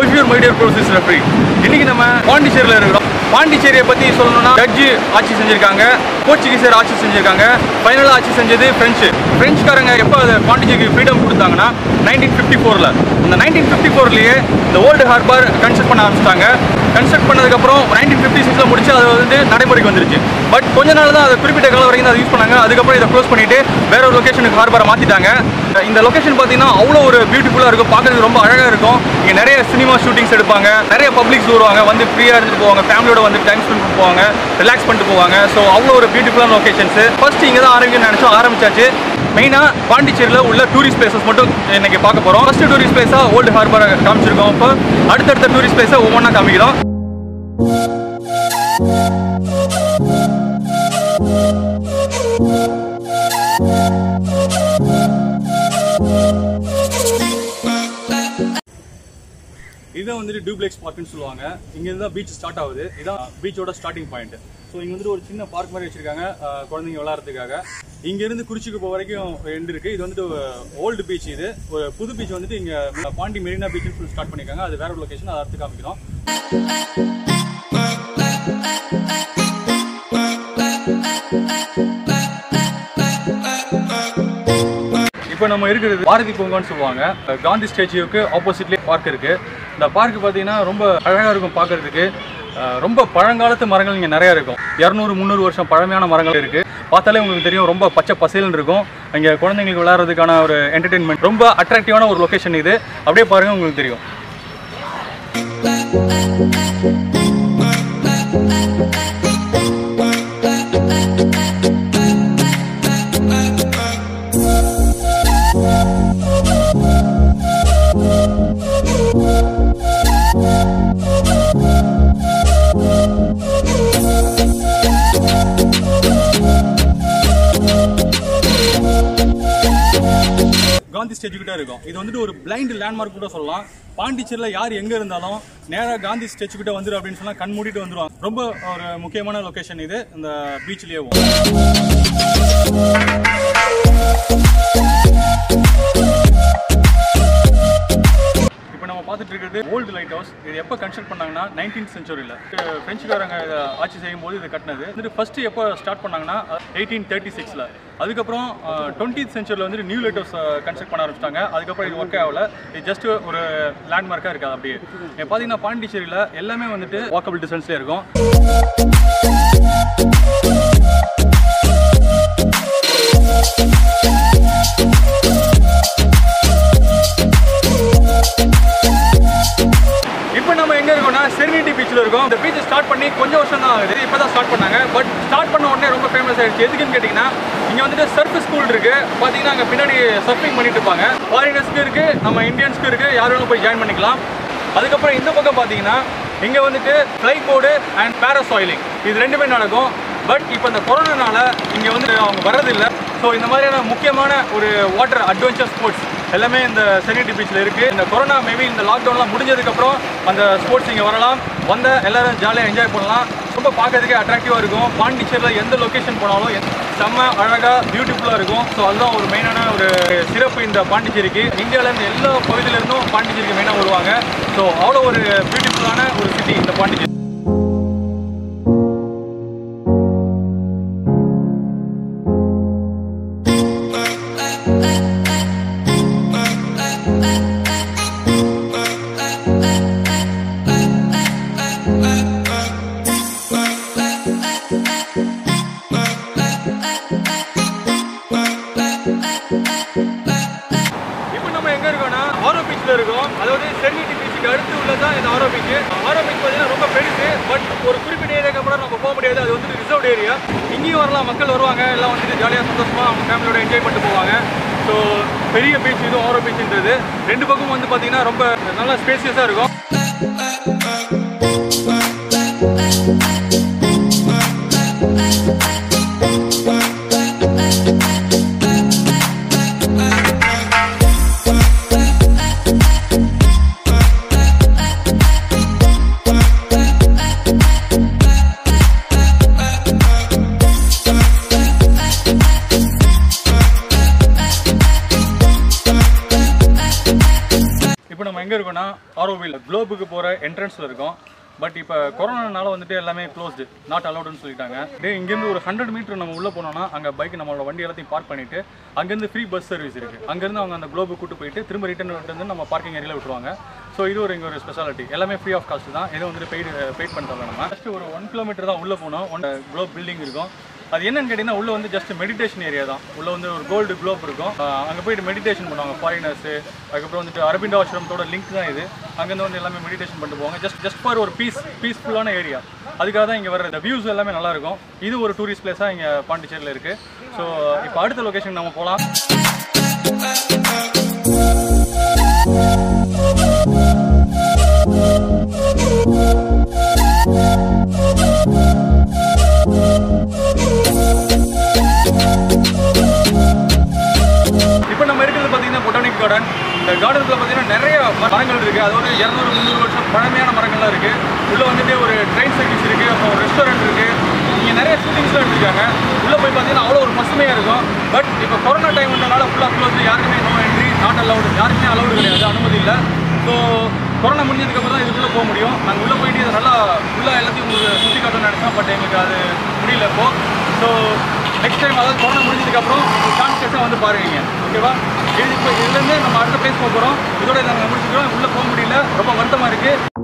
bonjour my dear process referee இன்னைக்கு நம்ம பாண்டிச்சேரியில் இருக்கிறோம் பாண்டிச்சேரியை பற்றி சொல்லணும்னா ஜட்ஜு ஆட்சி செஞ்சிருக்காங்க போர்ச்சுகீசர் ஆட்சி செஞ்சிருக்காங்க ஃபைனலாக ஆட்சி செஞ்சது ஃப்ரெஞ்சு ஃப்ரெஞ்சுக்காரங்க எப்போ அதை பாண்டிச்சேரிக்கு ஃப்ரீடம் கொடுத்தாங்கன்னா நைன்டீன் ஃபிஃப்டி ஃபோரில் இந்த நைன்டீன் ஃபிஃப்டி ஃபோர்லேயே இந்த ஓல்டு ஹார்பர் கன்ஸ்ட்ரக்ட் பண்ண ஆரம்பிச்சிட்டாங்க கன்ஸ்ட்ரக்ட் பண்ணதுக்கப்புறம் நைன்டீன் ஃபிஃப்டி சிக்ஸில் முடிச்சு அது வந்து நடைமுறைக்கு வந்துருச்சு பட் கொஞ்ச நாள் தான் அதை குறிப்பிட்ட காலம் வரைக்கும் தான் அதை யூஸ் பண்ணாங்க அதுக்கப்புறம் இதை க்ளோஸ் பண்ணிட்டு வேற ஒரு லொகேஷனுக்கு ஹார்பரை மாற்றிட்டாங்க இந்த லொகேஷன் பார்த்தீங்கன்னா அவ்வளோ ஒரு பியூட்டிஃபுல்லாக இருக்கும் பார்க்கறதுக்கு ரொம்ப அழகாக இருக்கும் இங்கே நிறைய சினிமா ஷூட்டிங்ஸ் எடுப்பாங்க நிறைய பப்ளிக்ஸ் வருவாங்க வந்து ஃப்ரீயாக இருந்துட்டு போவாங்க ஃபேமிலியோட வந்து டைம் ஸ்பெண்ட் பண்ணிட்டு போவாங்க ரிலாக்ஸ் பண்ணிட்டு போவாங்க ஸோ அவ்வளோ ஒரு பியூட்டிஃபுல்லான லொகேஷன்ஸ் ஃபர்ஸ்ட் இங்கே தான் ஆரம்பிக்கணும்னு நினச்சோம் ஆரம்பிச்சாச்சு மெயினாக பாண்டிச்சேரியில் உள்ள டூரிஸ்ட் பிளேசஸ் மட்டும் இன்னைக்கு பார்க்க போகிறோம் ஃபர்ஸ்ட் டூரிஸ்ட் பிளேஸாக ஓல்டு ஹார்பரை காமிச்சிருக்கோம் இப்போ அடுத்தடுத்த டூரிஸ்ட் பிளேஸை ஒவ்வொன்றா காமிக்கிறோம் இதுதான் வந்துட்டு டூப்ளெக்ஸ் பார்க்னு சொல்லுவாங்க இங்க இருந்து தான் பீச் ஸ்டார்ட் ஆகுது இதான் பீச்சோட ஸ்டார்டிங் பாயிண்ட் ஸோ இங்க வந்துட்டு ஒரு சின்ன பார்க் மாதிரி வச்சிருக்காங்க அஹ், குழந்தைங்க விளையாடுறதுக்காக இங்க இருந்து குறிச்சிக்கு போக வரைக்கும் எண்ட் இருக்கு இது வந்துட்டு ஓல்டு பீச் இது ஒரு புது பீச் வந்துட்டு இங்க பாண்டி மெரினா பீச் ஸ்டார்ட் பண்ணிருக்காங்க அது வேற ஒரு லொகேஷன் அதை அடுத்து காமிக்கிறோம் இப்போ நம்ம இருக்கிறது பாரதி பூங்கான்னு சொல்லுவாங்க காந்தி ஸ்டேச்சுவுக்கு ஆப்போசிட்லேயே பார்க் இருக்கு இந்த பார்க் பார்த்தீங்கன்னா ரொம்ப அழகாக இருக்கும் பார்க்கறதுக்கு அஹ் ரொம்ப பழங்காலத்து மரங்கள் இங்கே நிறைய இருக்கும் இரநூறு முந்நூறு வருஷம் பழமையான மரங்கள் இருக்கு பார்த்தாலே உங்களுக்கு தெரியும் ரொம்ப பச்சை பசேல்னு இருக்கும் இங்கே குழந்தைங்களுக்கு விளையாடுறதுக்கான ஒரு என்டர்டெயின்மெண்ட் ரொம்ப அட்ராக்டிவான ஒரு லொகேஷன் இது அப்படியே பாருங்க உங்களுக்கு தெரியும் காந்தி ஸ்டேச்சு கிட்ட இருக்கும் இது வந்துட்டு ஒரு பிளைண்ட் லேண்ட்மார்க் கூட சொல்லலாம் பாண்டிச்சேரியில் யார் எங்க இருந்தாலும் நேரா காந்தி ஸ்டேச்சு கிட்ட வந்துரு அப்படின்னு சொன்னா கண் மூடிட்டு வந்துருவாங்க ரொம்ப ஒரு முக்கியமான லொகேஷன் இது இந்த பீச்லயே இப்போ நம்ம பார்த்துட்டு இருக்கிறது ஓல்டு லைட் ஹவுஸ் இது எப்போ கன்ஸ்ட்ரக்ட் பண்ணாங்கன்னா நைன்டீன் சென்ச்சுரியில் பிரெஞ்சுக்காரங்க இதை ஆட்சி செய்யும் போது இது கட்டினது வந்துட்டு ஃபர்ஸ்ட் எப்போ ஸ்டார்ட் பண்ணாங்கன்னா எயிட்டீன் தேர்ட்டி சிக்ஸில் அதுக்கப்புறம் டுவெண்ட்டி சென்ச்சுரியில் வந்துட்டு நியூ லைட் ஹவுஸ் கன்ஸ்ட்ரக்ட் பண்ண ஆரம்பிச்சிட்டாங்க அதுக்கப்புறம் இது ஒர்க் ஆகல இது ஜஸ்ட் ஒரு லேண்ட்மார்க்காக இருக்காது அப்படியே இப்போ பார்த்தீங்கன்னா பாண்டிச்சேரியில் எல்லாமே வந்துட்டு வாக்கபிள் டிஸ்டன்ஸ்லேயே இருக்கும் இப்போ நம்ம எங்க இருக்கோம்னா செரினிட்டி பீச்சில் இருக்கோம் இந்த பீச் ஸ்டார்ட் பண்ணி கொஞ்சம் வருஷம் தான் ஆகுது இப்போ தான் ஸ்டார்ட் பண்ணாங்க பட் ஸ்டார்ட் பண்ண உடனே ரொம்ப ஃபேமஸ் ஆயிடுச்சு எதுக்குன்னு கேட்டிங்கன்னா இங்கே வந்துட்டு சர்ஃப் ஸ்கூல் இருக்கு பார்த்தீங்கன்னா அங்கே பின்னாடி சர்ஃபிங் பண்ணிட்டு இருப்பாங்க ஃபாரினர்ஸ்க்கு இருக்கு நம்ம இந்தியன்ஸ்க்கு இருக்கு யாரும் போய் ஜாயின் பண்ணிக்கலாம் அதுக்கப்புறம் இந்த பக்கம் பார்த்தீங்கன்னா இங்கே வந்துட்டு ஃப்ளை போர்டு அண்ட் பேராசாயிலிங் இது ரெண்டுமே நடக்கும் பட் இப்போ இந்த கொரோனானால இங்கே வந்து அவங்க வர்றதில்லை ஸோ இந்த மாதிரியான முக்கியமான ஒரு வாட்டர் அட்வென்ச்சர் ஸ்போர்ட்ஸ் எல்லாமே இந்த செனிட்டி பீச்சில் இருக்குது இந்த கொரோனா மேபி இந்த லாக்டவுன்லாம் முடிஞ்சதுக்கப்புறம் அந்த ஸ்போர்ட்ஸ் இங்கே வரலாம் வந்த எல்லாரும் ஜாலியாக என்ஜாய் பண்ணலாம் ரொம்ப பார்க்கறதுக்கே அட்ராக்டிவாக இருக்கும் பாண்டிச்சேரியில் எந்த லொக்கேஷன் போனாலும் எந்த- செம்ம அழகாக பியூட்டிஃபுல்லாக இருக்கும் ஸோ அதுதான் ஒரு மெயினான ஒரு சிறப்பு இந்த பாண்டிச்சேரிக்கு இந்தியாவில் இருந்து எல்லா பகுதியிலேருந்தும் பாண்டிச்சேரிக்கு மெயினாக வருவாங்க ஸோ அவ்வளோ ஒரு பியூட்டிஃபுல்லான ஒரு சிட்டி இந்த பாண்டிச்சேரி இப்போ நம்ம எங்க இருக்கோம்னா ஆரோ பீச்ல இருக்கோம் அதாவது சென்னிட்டி பீச்சுக்கு அடுத்து உள்ளதான் இந்த ஆரோ பீச் ஆரோ பீச் பார்த்தீங்கன்னா ரொம்ப பெருசு பட் ஒரு குறிப்பிட்ட ஏரியாக்கு அப்புறம் நம்ம போக முடியாது அது வந்து ரிசர்வ்ட் ஏரியா இங்கேயும் வரலாம் மக்கள் வருவாங்க எல்லாம் வந்துட்டு ஜாலியாக சந்தோஷமா அவங்க ஃபேமிலியோட என்ஜாய் பண்ணிட்டு போவாங்க ஸோ பெரிய பீச் இதுவும் ஆரோ பீச்ன்றது ரெண்டு பக்கம் வந்து பார்த்தீங்கன்னா ரொம்ப நல்லா ஸ்பேசியஸாக இருக்கும் இப்போ நம்ம எங்க எங்கே இருக்குன்னா ஆரோவில் குளோபுக்கு போகிற என்ட்ரன்ஸில் இருக்கும் பட் இப்போ கொரோனானால வந்துட்டு எல்லாமே க்ளோஸ்டு நாட் அலௌடுன்னு சொல்லிட்டாங்க டே இங்கேருந்து ஒரு ஹண்ட்ரட் மீட்டர் நம்ம உள்ளே போனோம்னா அங்கே பைக் நம்மளோட வண்டி எல்லாத்தையும் பார்க் பண்ணிட்டு அங்கேருந்து ஃப்ரீ பஸ் சர்வீஸ் இருக்குது அங்கேருந்து அவங்க அந்த குளோபு கூட்டு போயிட்டு திரும்ப ரிட்டர்ன் வந்து நம்ம பார்க்கிங் ஏரியாவில் விட்டுருவாங்க ஸோ இது ஒரு இங்கே ஒரு ஸ்பெஷாலிட்டி எல்லாமே ஃப்ரீ ஆஃப் காஸ்ட் தான் எதுவும் வந்துட்டு பெய்டு பெய்ட் பண்ணிட்டு நம்ம ஜஸ்ட் ஒரு ஒன் கிலோமீட்டர் தான் உள்ளே போனோம் ஒன் குளோப் பில்டிங் இருக்கும் அது என்னன்னு கேட்டிங்கன்னா உள்ள வந்து ஜஸ்ட் மெடிடேஷன் ஏரியா தான் உள்ள வந்து ஒரு கோல்டு குளோப் இருக்கும் ஆஹ் அங்க போயிட்டு மெடிடேஷன் பண்ணுவாங்க ஃபாரினர்ஸ் அதுக்கப்புறம் வந்துட்டு அரபிண்டோ ஆசிரமத்தோட லிங்க் தான் இது அங்கேருந்து வந்து எல்லாமே மெடிடேஷன் பண்ணிட்டு போவாங்க ஜஸ்ட் ஜஸ்ட் ஃபார் ஒரு பீஸ் பீஸ்ஃபுல்லான ஏரியா அதுக்காக தான் இங்கே வர இந்த வியூஸ் எல்லாமே நல்லா இருக்கும் இது ஒரு டூரிஸ்ட் பிளேஸாக இங்கே பாண்டிச்சேரியில் இருக்கு ஸோ இப்போ அடுத்த லொகேஷன் நம்ம போகலாம் இப்போ நம்ம இருக்கிறது பார்த்தீங்கன்னா பொட்டானிக் கார்டன் இந்த கார்டனுக்குள்ள பார்த்தீங்கன்னா நிறைய மரங்கள் இருக்குது அதோட இரநூறு முந்நூறு வருஷம் பழமையான மரங்கள்லாம் இருக்குது உள்ளே வந்துட்டு ஒரு ட்ரெயின் சர்வீஸ் இருக்குது அப்புறம் ஒரு ரெஸ்டாரண்ட் இருக்குது இங்கே நிறைய ஷூட்டிங்ஸ்லாம் எடுத்திருக்காங்க உள்ளே போய் பார்த்தீங்கன்னா அவ்வளோ ஒரு பசுமையாக இருக்கும் பட் இப்போ கொரோனா டைம்ன்றனால ஃபுல்லாக க்ளோஸ் யாருக்குமே நோ என்ட்ரி நாட் அலவுடு யாருக்குமே அலவுடு கிடையாது அனுமதி இல்லை ஸோ கொரோனா முடிஞ்சதுக்கப்புறம் தான் இதுக்குள்ளே போக முடியும் நாங்கள் உள்ளே போயிட்டு இதை நல்லா ஃபுல்லாக எல்லாத்தையும் உங்களுக்கு சுற்றி காட்டணும்னு நினச்சோம் பட் எங்களுக்கு அது முடியல இப்போ ஸோ நெக்ஸ்ட் டைம் அதாவது கொரோனா முடிஞ்சதுக்கப்புறம் சான்ஸ் கிடைச்சா வந்து பாருங்க ஓகேவா இது இப்போ இதுலேருந்து நம்ம அடுத்த பிளேஸ் போக போகிறோம் இதோட நாங்கள் முடிச்சுக்கிறோம் உள்ளே போக முடியல ரொம்ப வருத்தமாக இருக்குது